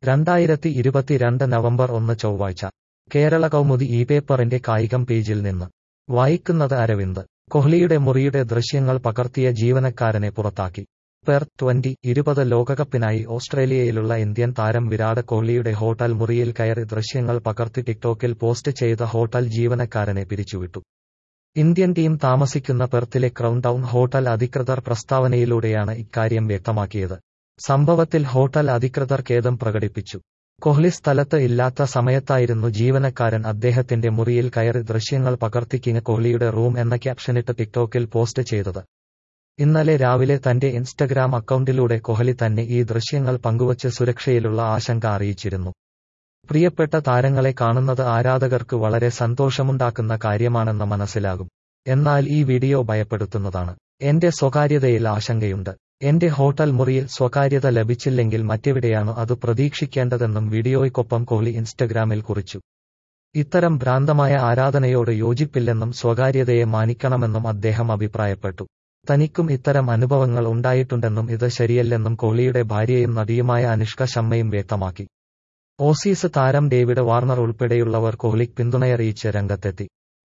രണ്ടായിരത്തി ഇരുപത്തിരണ്ട് നവംബർ ഒന്ന് ചൊവ്വാഴ്ച കേരള കൗമുദി ഈ പേപ്പറിന്റെ കായികം പേജിൽ നിന്ന് വായിക്കുന്നത് അരവിന്ദ് കോഹ്ലിയുടെ മുറിയുടെ ദൃശ്യങ്ങൾ പകർത്തിയ ജീവനക്കാരനെ പുറത്താക്കി പെർ ട്വന്റി ഇരുപത് ലോകകപ്പിനായി ഓസ്ട്രേലിയയിലുള്ള ഇന്ത്യൻ താരം വിരാട് കോഹ്ലിയുടെ ഹോട്ടൽ മുറിയിൽ കയറി ദൃശ്യങ്ങൾ പകർത്തി ടിക്ടോക്കിൽ പോസ്റ്റ് ചെയ്ത ഹോട്ടൽ ജീവനക്കാരനെ പിരിച്ചുവിട്ടു ഇന്ത്യൻ ടീം താമസിക്കുന്ന പെർത്തിലെ ക്രൗൺ ടൗൺ ഹോട്ടൽ അധികൃതർ പ്രസ്താവനയിലൂടെയാണ് ഇക്കാര്യം വ്യക്തമാക്കിയത് സംഭവത്തിൽ ഹോട്ടൽ അധികൃതർ ഖേദം പ്രകടിപ്പിച്ചു കോഹ്ലി സ്ഥലത്ത് ഇല്ലാത്ത സമയത്തായിരുന്നു ജീവനക്കാരൻ അദ്ദേഹത്തിന്റെ മുറിയിൽ കയറി ദൃശ്യങ്ങൾ പകർത്തി കിങ് കോഹ്ലിയുടെ റൂം എന്ന ക്യാപ്ഷനിട്ട് ടിക്ടോക്കിൽ പോസ്റ്റ് ചെയ്തത് ഇന്നലെ രാവിലെ തന്റെ ഇൻസ്റ്റഗ്രാം അക്കൗണ്ടിലൂടെ കോഹ്ലി തന്നെ ഈ ദൃശ്യങ്ങൾ പങ്കുവച്ച് സുരക്ഷയിലുള്ള ആശങ്ക അറിയിച്ചിരുന്നു പ്രിയപ്പെട്ട താരങ്ങളെ കാണുന്നത് ആരാധകർക്ക് വളരെ സന്തോഷമുണ്ടാക്കുന്ന കാര്യമാണെന്ന് മനസ്സിലാകും എന്നാൽ ഈ വീഡിയോ ഭയപ്പെടുത്തുന്നതാണ് എന്റെ സ്വകാര്യതയിൽ ആശങ്കയുണ്ട് എന്റെ ഹോട്ടൽ മുറിയിൽ സ്വകാര്യത ലഭിച്ചില്ലെങ്കിൽ മറ്റെവിടെയാണ് അത് പ്രതീക്ഷിക്കേണ്ടതെന്നും വീഡിയോയ്ക്കൊപ്പം കോഹ്ലി ഇൻസ്റ്റഗ്രാമിൽ കുറിച്ചു ഇത്തരം ഭ്രാന്തമായ ആരാധനയോട് യോജിപ്പില്ലെന്നും സ്വകാര്യതയെ മാനിക്കണമെന്നും അദ്ദേഹം അഭിപ്രായപ്പെട്ടു തനിക്കും ഇത്തരം അനുഭവങ്ങൾ ഉണ്ടായിട്ടുണ്ടെന്നും ഇത് ശരിയല്ലെന്നും കോഹ്ലിയുടെ ഭാര്യയും നടിയുമായ അനുഷ്ക ശർമ്മയും വ്യക്തമാക്കി ഓസീസ് താരം ഡേവിഡ് വാർണർ ഉൾപ്പെടെയുള്ളവർ കോഹ്ലിക്ക് പിന്തുണയറിയിച്ച് രംഗത്തെത്തി